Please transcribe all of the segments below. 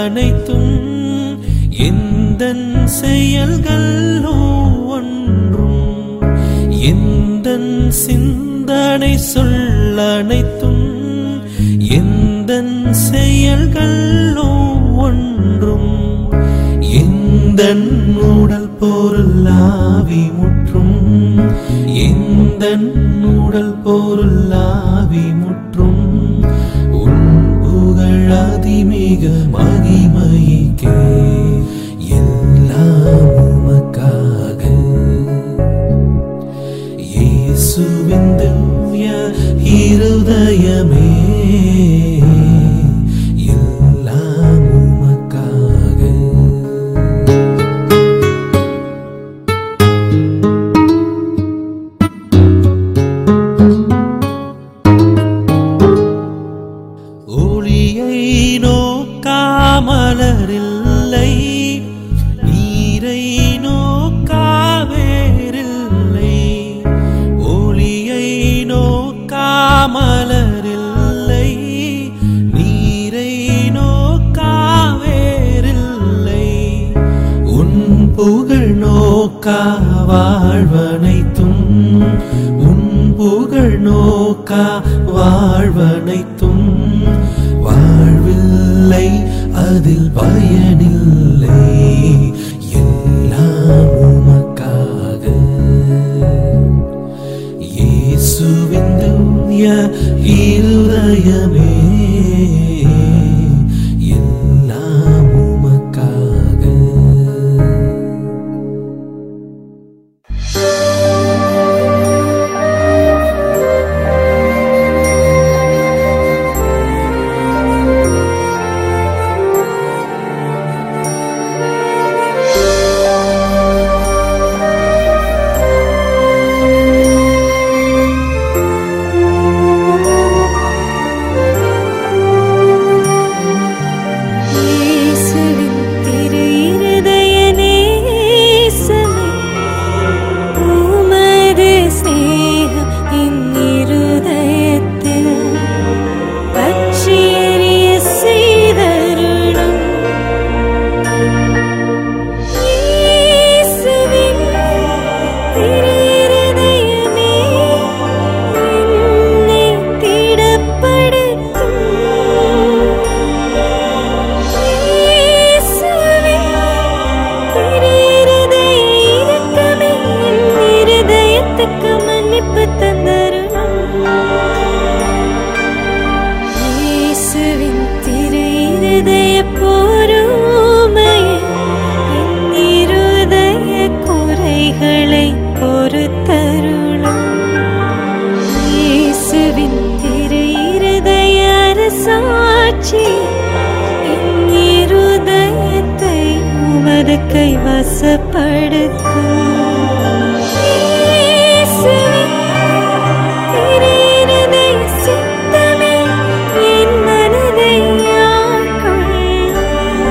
அனைத்தும் எந்த செயல்கள் ஒவ்வொன்றும் எந்த சிந்தனை சொல் அனைத்தும் எந்த செயல்கள் ஒவ்வொன்றும் எந்த உடல் பொருளாவி முற்றும் எந்த உடல் பொருளாவி முற்றும் உன் புகழ் அதிமிக மகிமைக்கே எல்லாம் உமக்காக இயேசுவின் திவ்ய இருதயமே எல்லாம் உமக்காக ஒளியை நோக்காமலரில்லை நீரை நோக்காவேரில்லை ஒளியை நோக்காமலரில்லை நீரை நோக்காவேரில்லை உன் புகழ் நோக்கா வாழ்வனைத்தும் உன் புகழ் நோக்கா வாழ்வனைத்தும் வாழ்வில்லை அதில் பயனில்லை எல்லாம் உமக்காக இயேசுவின் திவ்ய இருதயமே எல்லாம் உமக்காக இயேசுவின் திரு இருதய நேசமே, உமது சிநேகம் என் இருதயத்தில் பற்றி எரிய செய்தருளும். இயேசுவின் திரு இருதயமே, என்னை திடப்படுத்தும். இயேசுவே திரு இருதய இரக்கமே, என் இருதயத்துக்கு மன்னிப்பு தந்தருளும். இயேசுவின் திரு இருதய பொறுமையே, என் இருதய குறைகளை பொறுத்தருளும். இயேசுவின் திரு இருதய அரசாட்சி, என் இருதயத்தை உமது கைவசப்படுத்தும். இயேசுவின் திரு இருதய சித்தமே, என் மனதை ஆட்கொள்ளும்.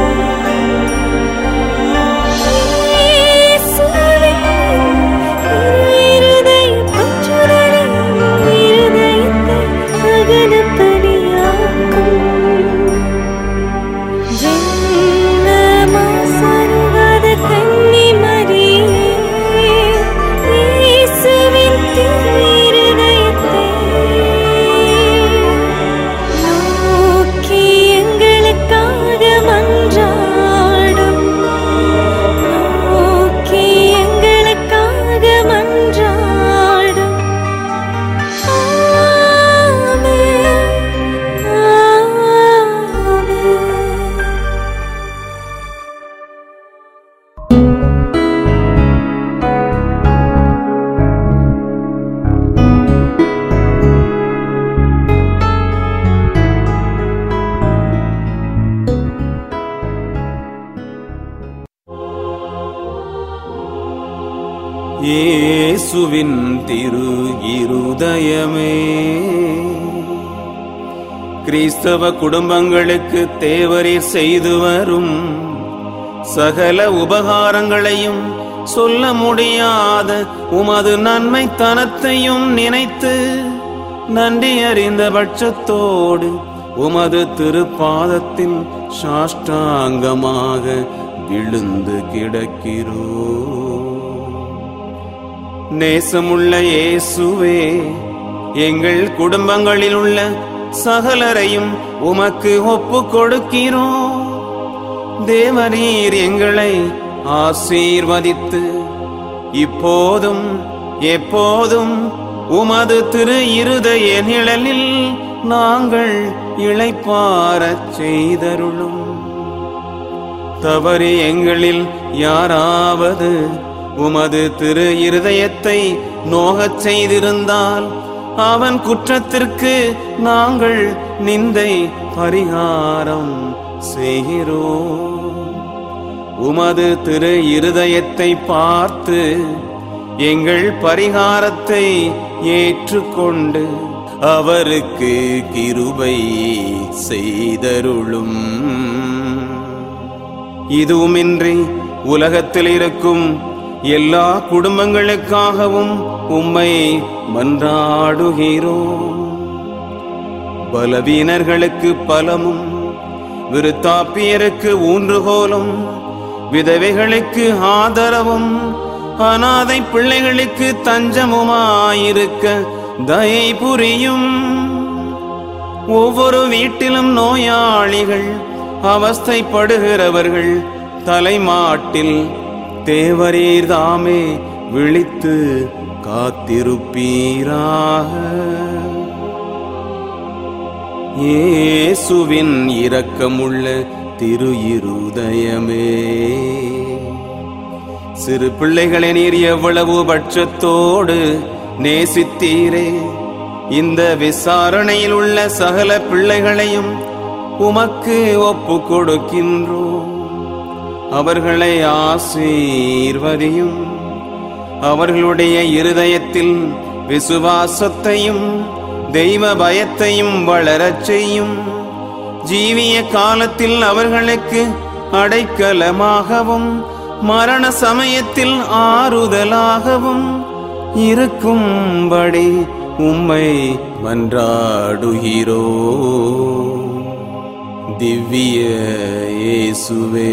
இயேசுவே, இருதய பற்றுதலே, இருதயத்தை அகலப்படியாக்கும். ஜென்மமாசருகாத கன்னிமரியே, இயேசுவின் திருஇருதயத்தை நோக்கி எங்களுக்காக மன்றாடும் நோக்கி எங்களுக்காக மன்றாடும் ஆமென் ஆமென் இயேசுவின் திரு இருதயமே கிறிஸ்தவ குடும்பங்களுக்கு தேவரீர் செய்து வரும் சகல உபகாரங்களையும் சொல்ல முடியாத உமது நன்மைத்தனத்தையும் நினைத்து நன்றி அறிந்த பட்சத்தோடு உமது திருப்பாதத்தில் சாஷ்டாங்கமாக விழுந்து கிடக்கிறோ நேசமுள்ள இயேசுவே எங்கள் குடும்பங்களில் உள்ள சகலரையும் உமக்கு ஒப்பு கொடுக்கிறோம் தேவரீர் எங்களை ஆசீர்வதித்து இப்போதும் எப்போதும் உமது திரு இருதய நிழலில் நாங்கள் இளைப்பாரச் செய்தருளும் தவறு எங்களில் யாராவது உமது திரு இருதயத்தை நோகச் செய்திருந்தால் அவன் குற்றத்திற்கு நாங்கள் நிந்தை பரிகாரம் செய்கிறோம் உமது திரு இருதயத்தை பார்த்து எங்கள் பரிகாரத்தை ஏற்றுக்கொண்டு அவருக்கு கிருபை செய்தருளும் இதுவுமின்றி உலகத்தில் இருக்கும் எல்லா குடும்பங்களுக்காகவும் உம்மை மன்றாடுகிறோம் பலவீனர்களுக்கு பலமும் விருத்தாப்பியருக்கு ஊன்றுகோலும் விதவைகளுக்கு ஆதரவும் அனாதை பிள்ளைகளுக்கு தஞ்சமுமாயிருக்க தயை புரியும் ஒவ்வொரு வீட்டிலும் நோயாளிகள் அவஸ்தைப்படுகிறவர்கள் தலைமாட்டில் தேவரீர் தாமே விழித்து காத்திருப்பீராக இயேசுவின் இரக்கமுள்ள திரு இருதயமே சிறு பிள்ளைகளை நீர் எவ்வளவு பட்சத்தோடு நேசித்தீரே இந்த விசாரணையில் உள்ள சகல பிள்ளைகளையும் உமக்கு ஒப்பு கொடுக்கின்றோம் அவர்களை ஆசீர்வதியும் அவர்களுடைய இருதயத்தில் விசுவாசத்தையும் தெய்வ பயத்தையும் வளரச் செய்யும் ஜீவிய காலத்தில் அவர்களுக்கு அடைக்கலமாகவும் மரண சமயத்தில் ஆறுதலாகவும் இருக்கும்படி உம்மை மன்றாடுகிறோ திவ்ய இயேசுவே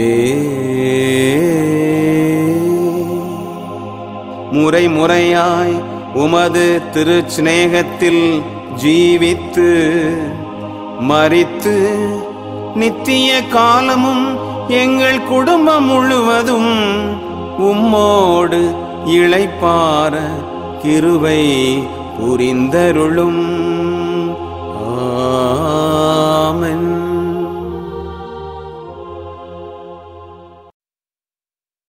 முறை முறையாய் உமது திருச்சிநேகத்தில் ஜீவித்து மரித்து நித்திய காலமும் எங்கள் குடும்பம் முழுவதும் உம்மோடு இளைப்பார கிருவை புரிந்தருளும்